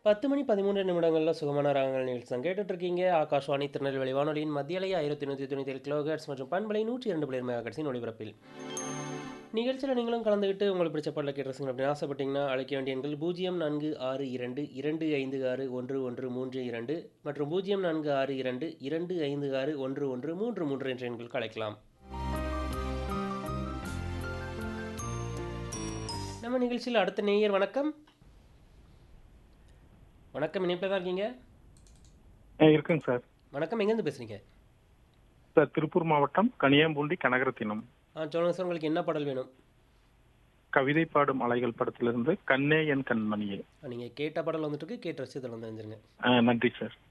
10 மணி 13 நிமிடங்கள்ல சுகமான ராகங்கள் நிகழ்ச்சி தான் கேட்டுட்டு இருக்கீங்க. ஆகாஷ்வாணி திருநெல்வேலி வானொலியின் மத்திய அலை 1197 கிலோஹெர்ட்ஸ் மற்றும் பண்பலை 102 மெகாஹெர்ட்ஸின் ஒலிபரப்பில். நிகழ்ச்சியில நீங்களும் கலந்துக்கிட்டு உங்களுக்கு பிடிச்ச பாடல கேட்டு ரசிக்கணும் அப்படின்னு ஆசைப்பட்டீங்கன்னா, அழைக்க வேண்டிய எண்கள் 0462 256 1132 மற்றும் 0462 256 1133 என்ற எண்களுக்கு அழைக்கலாம். நம்ம நிகழ்ச்சியில அடுத்த நேயர் வணக்கம். வணக்கம் இணைப்பில தான் இருக்கீங்க. ஆ இருக்குங்க சார். வணக்கம் எங்கேருந்து பேசுறீங்க? சார் திருப்பூர் மாவட்டம் கனியாம்பூண்டி கனகரத்தினம். ஆ சொல்லுங்க சார் உங்களுக்கு என்ன பாடல் வேணும்? கவிதை பாடும் அலைகள் படத்திலிருந்து கண்ணே என் கண்மணியே. நீங்க கேட்ட பாடல் வந்துட்டு இருக்கு. கேட்டு ரசித்து வந்து தெரிஞ்சிருங்க. ஆ நன்றி சார்.